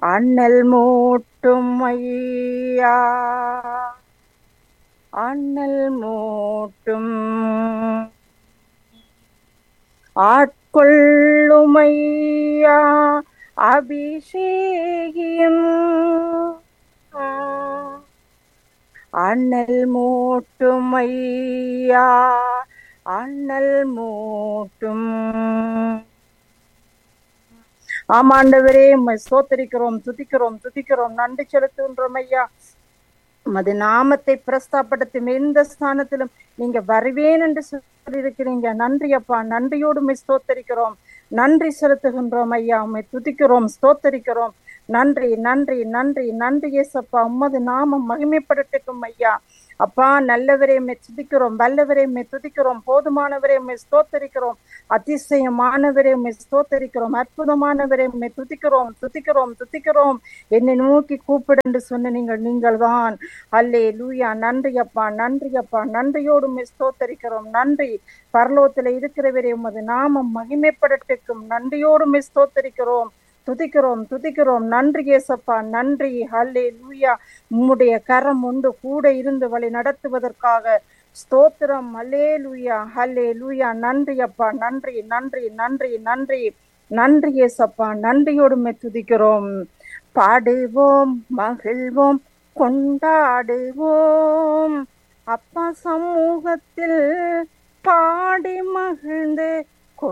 அண்ணல் மூட்டும் ஐயா அண்ணல் மூட்டும் ஆட்கொள்ளுமையா அபிஷேகியும் அண்ணல் மூட்டும் ஐயா அண்ணல் மூட்டும் ஆமாண்டவரே உம்மை ஸ்தோத்தரிக்கிறோம் துதிக்கிறோம் துதிக்கிறோம் நன்றி செலுத்துகின்றோம் ஐயா உமது நாமத்தை பிரஸ்தாப்படுத்தும் எந்த ஸ்தானத்திலும் நீங்க வருவேன் என்று சொல்லியிருக்கிறீங்க நன்றி அப்பா நன்றியோடு உம்மை ஸ்தோத்தரிக்கிறோம் நன்றி செலுத்துகின்றோம் ஐயா உம்மை துதிக்கிறோம் ஸ்தோத்தரிக்கிறோம் நன்றி நன்றி நன்றி நன்றி ஏசப்பா உமது நாமம் மகிமைப்படட்டும் ஐயா அப்பா நல்லவரே மே துதிக்கிறோம் வல்லவரே மே துதிக்கிறோம் போதுமானவரே மே ஸ்தோத்தரிக்கிறோம் அதிசயமானவரே மே ஸ்தோத்தரிக்கிறோம் அற்புதமானவரே மே துதிக்கிறோம் துதிக்கிறோம் துதிக்கிறோம் என்னை நோக்கி கூப்பிடு என்று சொன்ன நீங்கள் நீங்கள் தான் அல்லே லூயா நன்றி அப்பா நன்றி அப்பா நன்றியோடு மே ஸ்தோத்தரிக்கிறோம் நன்றி பரலோகத்துல இருக்கிறவரே உமது நாமம் மகிமைப்படட்டுக்கும் நன்றியோடு மே ஸ்தோத்தரிக்கிறோம் துதிக்கிறோம் துதிக்கிறோம் நன்றி ஏசப்பா நன்றி ஹல்லே லூயா உம்முடைய கரம் உண்டு கூட இருந்து வழி நடத்துவதற்காக ஸ்தோத்திரம் அல்லே லூயா ஹல்லே லூயா நன்றி அப்பா நன்றி நன்றி நன்றி நன்றி நன்றி ஏசப்பா நன்றியோடுமே துதிக்கிறோம் பாடுவோம் மகிழ்வோம் கொண்டாடுவோம் அப்பா சமூகத்தில் பாடி மகிழ்ந்து